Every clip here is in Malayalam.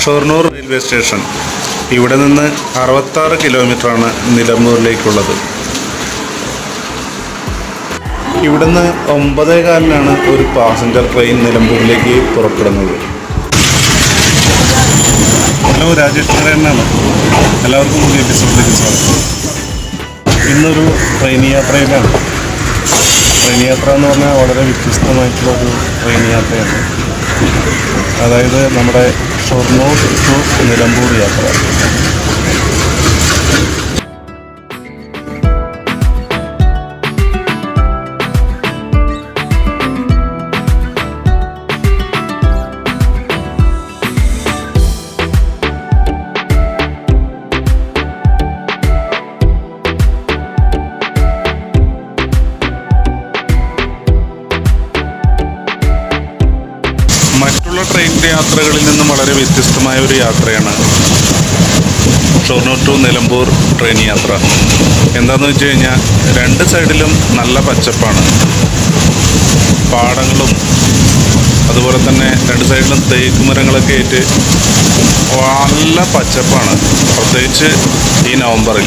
ഷൊർണൂർ റെയിൽവേ സ്റ്റേഷൻ ഇവിടെ നിന്ന് അറുപത്താറ് കിലോമീറ്ററാണ് നിലമ്പൂരിലേക്കുള്ളത് ഇവിടുന്ന് ഒമ്പതേ കാലിനാണ് ഒരു പാസഞ്ചർ ട്രെയിൻ നിലമ്പൂരിലേക്ക് പുറപ്പെടുന്നത് ഹലോ രാജേഷ് നാരായണനാണ് എല്ലാവർക്കും പുതിയ എപ്പിസോഡിലേക്ക് സ്വാഗതം ഇന്നൊരു ട്രെയിൻ യാത്രയിലാണ് ട്രെയിൻ യാത്ര എന്ന് പറഞ്ഞാൽ വളരെ വ്യത്യസ്തമായിട്ടുള്ള ഒരു ട്രെയിൻ യാത്രയാണ് അതായത് നമ്മുടെ ഷൊർണൂർ ടു നിലമ്പൂർ യാത്ര മറ്റുള്ള ട്രെയിനിൻ്റെ യാത്രകളിൽ നിന്നും വളരെ വ്യത്യസ്തമായ ഒരു യാത്രയാണ് ഷൊർണൂർ ടു നിലമ്പൂർ ട്രെയിൻ യാത്ര എന്താണെന്ന് വെച്ച് കഴിഞ്ഞാൽ രണ്ട് സൈഡിലും നല്ല പച്ചപ്പാണ് പാടങ്ങളും അതുപോലെ തന്നെ രണ്ട് സൈഡിലും തേക്ക് മരങ്ങളൊക്കെ ആയിട്ട് നല്ല പച്ചപ്പാണ് പ്രത്യേകിച്ച് ഈ നവംബറിൽ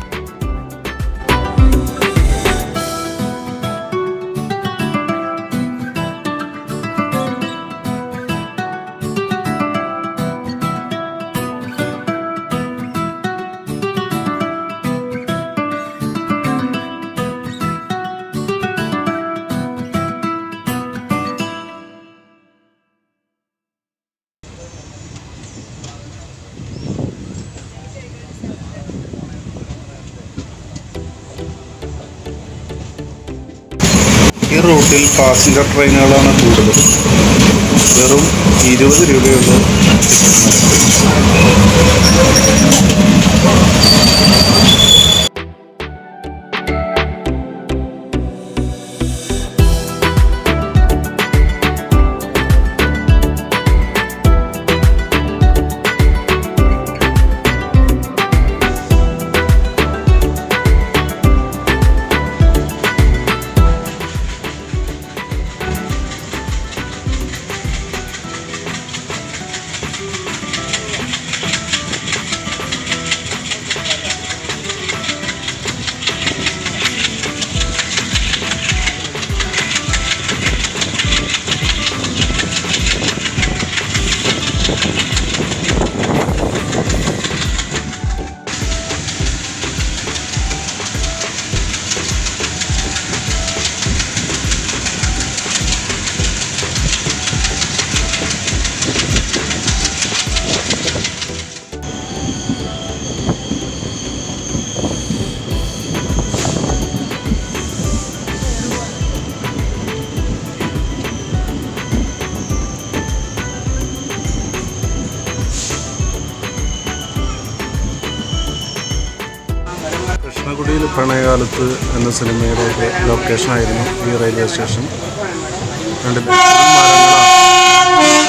ഈ റൂട്ടിൽ പാസഞ്ചർ ട്രെയിനുകളാണ് കൂടുതൽ വെറും ഇരുപത് രൂപയുള്ളൂ കൃഷ്ണകുടിയിൽ പ്രണയകാലത്ത് എന്ന സിനിമയുടെ ഒക്കെ ലൊക്കേഷനായിരുന്നു ഈ റെയിൽവേ സ്റ്റേഷൻ കണ്ടില്ലേ? മരങ്ങളാണ്.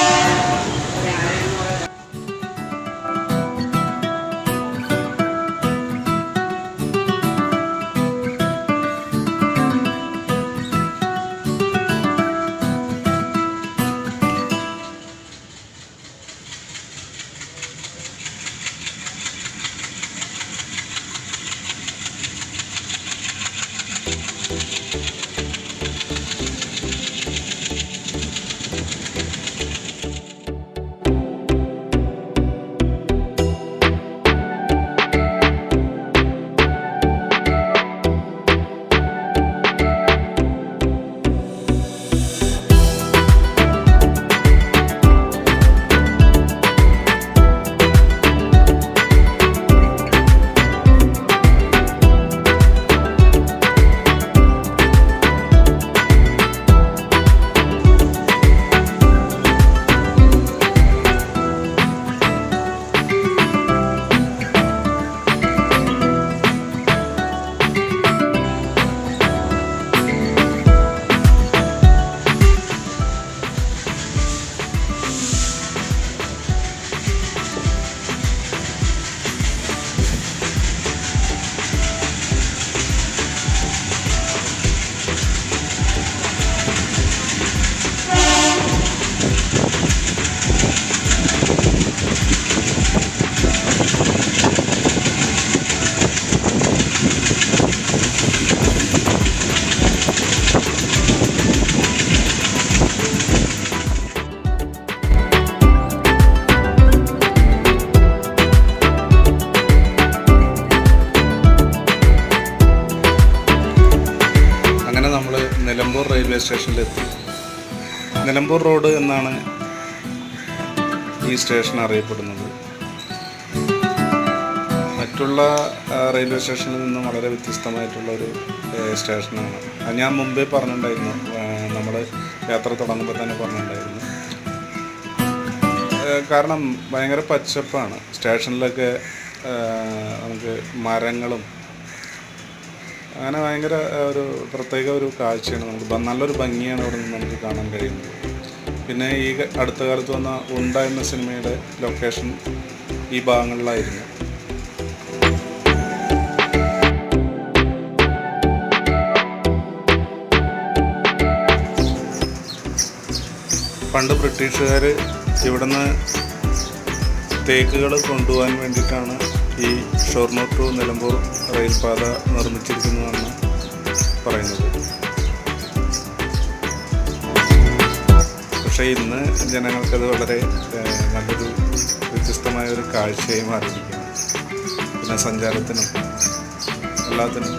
റെയിൽവേ സ്റ്റേഷനിലെത്തി നിലമ്പൂർ റോഡ് എന്നാണ് ഈ സ്റ്റേഷൻ അറിയപ്പെടുന്നത് മറ്റുള്ള ആ, റെയിൽവേ സ്റ്റേഷനിൽ നിന്നും വളരെ വ്യത്യസ്തമായിട്ടുള്ള ഒരു ഏ, സ്റ്റേഷനാണ് അത് ഞാൻ മുമ്പേ പറഞ്ഞിട്ടുണ്ടായിരുന്നു നമ്മൾ യാത്ര തുടങ്ങുമ്പോൾ തന്നെ പറഞ്ഞിട്ടുണ്ടായിരുന്നു ഏ, കാരണം ഭയങ്കര പച്ചപ്പാണ് സ്റ്റേഷനിലൊക്കെ ഏ, നമുക്ക് മരങ്ങളും അങ്ങനെ ഭയങ്കര ആ, ഒരു പ്രത്യേക ഒരു കാഴ്ചയാണ് നമുക്ക് ഭ- നല്ലൊരു ഭംഗിയാണ് അവിടെ നിന്ന് നമുക്ക് കാണാൻ കഴിയുന്നത് പിന്നെ ഈ ക- അടുത്ത കാലത്ത് വന്ന ഉണ്ട എന്ന സിനിമയുടെ ലൊക്കേഷൻ ഈ ഭാഗങ്ങളിലായിരുന്നു പണ്ട് ബ്രിട്ടീഷുകാർ ഇവിടുന്ന് തേക്കുകൾ കൊണ്ടുപോകാൻ വേണ്ടിയിട്ടാണ് ഈ ഷൊർണൂർ ടു നിലമ്പൂർ റെയിൽപാത നിർമ്മിച്ചിരിക്കുന്നതെന്ന് പറയുന്നത് പക്ഷേ ഇന്ന് ജനങ്ങൾക്കത് വളരെ ഏഹ്, നല്ലൊരു വ്യത്യസ്തമായ ഒരു കാഴ്ചയായി മാറിയിരിക്കുകയാണ് പിന്നെ സഞ്ചാരത്തിനും എല്ലാത്തിനും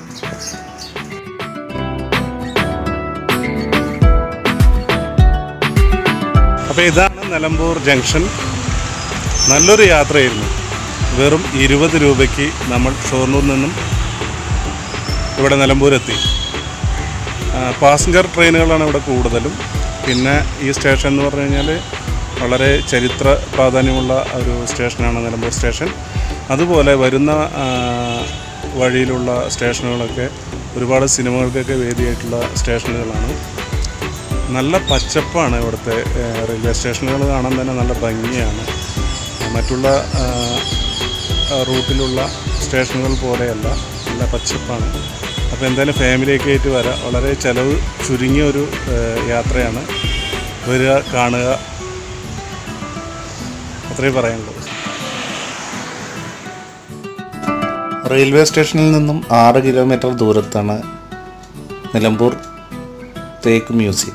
അപ്പോൾ ഇതാണ് നിലമ്പൂർ ജംഗ്ഷൻ നല്ലൊരു യാത്രയായിരുന്നു വെറും ഇരുപത് രൂപയ്ക്ക് നമ്മൾ ഷൊർണൂരിൽ നിന്നും ഇവിടെ നിലമ്പൂരെത്തി ആ, പാസഞ്ചർ ട്രെയിനുകളാണ് ഇവിടെ കൂടുതലും പിന്നെ ഈ സ്റ്റേഷൻ എന്ന് പറഞ്ഞു കഴിഞ്ഞാൽ വളരെ ചരിത്ര പ്രാധാന്യമുള്ള ഒരു സ്റ്റേഷനാണ് നിലമ്പൂർ സ്റ്റേഷൻ അതുപോലെ വരുന്ന ആ, വഴിയിലുള്ള സ്റ്റേഷനുകളൊക്കെ ഒരുപാട് സിനിമകൾക്കൊക്കെ വേദിയായിട്ടുള്ള സ്റ്റേഷനുകളാണ് നല്ല പച്ചപ്പാണ് ഇവിടുത്തെ ഏഹ്, റെയിൽവേ സ്റ്റേഷനുകൾ കാണാൻ തന്നെ നല്ല ഭംഗിയാണ് മറ്റുള്ള ആ, ആ, റൂട്ടിലുള്ള സ്റ്റേഷനുകൾ പോലെയല്ല നല്ല പച്ചപ്പാണ് അപ്പോൾ എന്തായാലും ഫാമിലിയൊക്കെ ആയിട്ട് വരാം വളരെ ചിലവ് ചുരുങ്ങിയ ഒരു ഏഹ്, യാത്രയാണ് വരിക കാണുക അത്രയും പറയാനുള്ളത് റെയിൽവേ സ്റ്റേഷനിൽ നിന്നും ആറ് കിലോമീറ്റർ ദൂരത്താണ് നിലമ്പൂർ തേക്ക് മ്യൂസിയം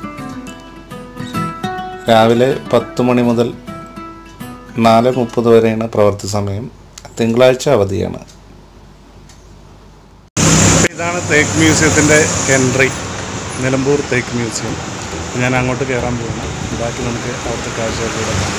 രാവിലെ പത്ത് മണി മുതൽ നാല് മുപ്പത് വരെയാണ് പ്രവൃത്തി സമയം തിങ്കളാഴ്ച അവധിയാണ് അപ്പോൾ ഇതാണ് തേക്ക് മ്യൂസിയത്തിൻ്റെ എൻട്രി നിലമ്പൂർ തേക്ക് മ്യൂസിയം ഞാൻ അങ്ങോട്ട് കയറാൻ പോകുന്നു ബാക്കി നമുക്ക് അവിടുത്തെ കാഴ്ചകളിലൂടെ കാണാം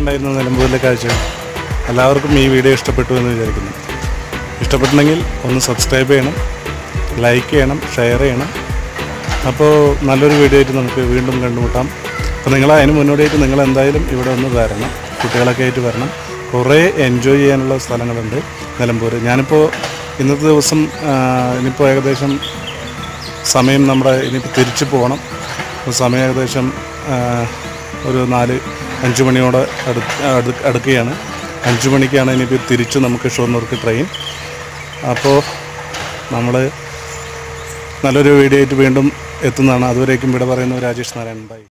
എങ്ങനെയുണ്ടായിരുന്നു നിലമ്പൂരിലെ കാഴ്ച എല്ലാവർക്കും ഈ വീഡിയോ ഇഷ്ടപ്പെട്ടു എന്ന് വിചാരിക്കുന്നു ഇഷ്ടപ്പെട്ടുണ്ടെങ്കിൽ ഒന്ന് സബ്സ്ക്രൈബ് ചെയ്യണം ലൈക്ക് ചെയ്യണം ഷെയർ ചെയ്യണം അപ്പോൾ നല്ലൊരു വീഡിയോ ആയിട്ട് നമുക്ക് വീണ്ടും കണ്ടുമുട്ടാം അപ്പോൾ നിങ്ങൾ അതിന് മുന്നോടിയായിട്ട് നിങ്ങൾ എന്തായാലും ഇവിടെ ഒന്ന് വരണം കുട്ടികളൊക്കെ ആയിട്ട് വരണം കുറേ എൻജോയ് ചെയ്യാനുള്ള സ്ഥലങ്ങളുണ്ട് നിലമ്പൂർ ഞാനിപ്പോൾ ഇന്നത്തെ ദിവസം ആ, ഇനിയിപ്പോൾ ഏകദേശം സമയം നമ്മുടെ ഇനിയിപ്പോൾ തിരിച്ചു പോകണം അപ്പോൾ സമയം ഏകദേശം ആ, ഒരു നാല് അഞ്ച് മണിയോടെ അടു അടു- അടുക്കുകയാണ് അഞ്ച് മണിക്കാണ് ഇനിയിപ്പോൾ തിരിച്ച് നമുക്ക് ഷൊർണൂർക്ക് ട്രെയിൻ അപ്പോൾ നമ്മൾ നല്ലൊരു വീഡിയോ ആയിട്ട് വീണ്ടും എത്തുന്നതാണ് അതുവരേക്കും ഇവിടെ പറയുന്നു രാജേഷ് നാരായണൻ ബൈ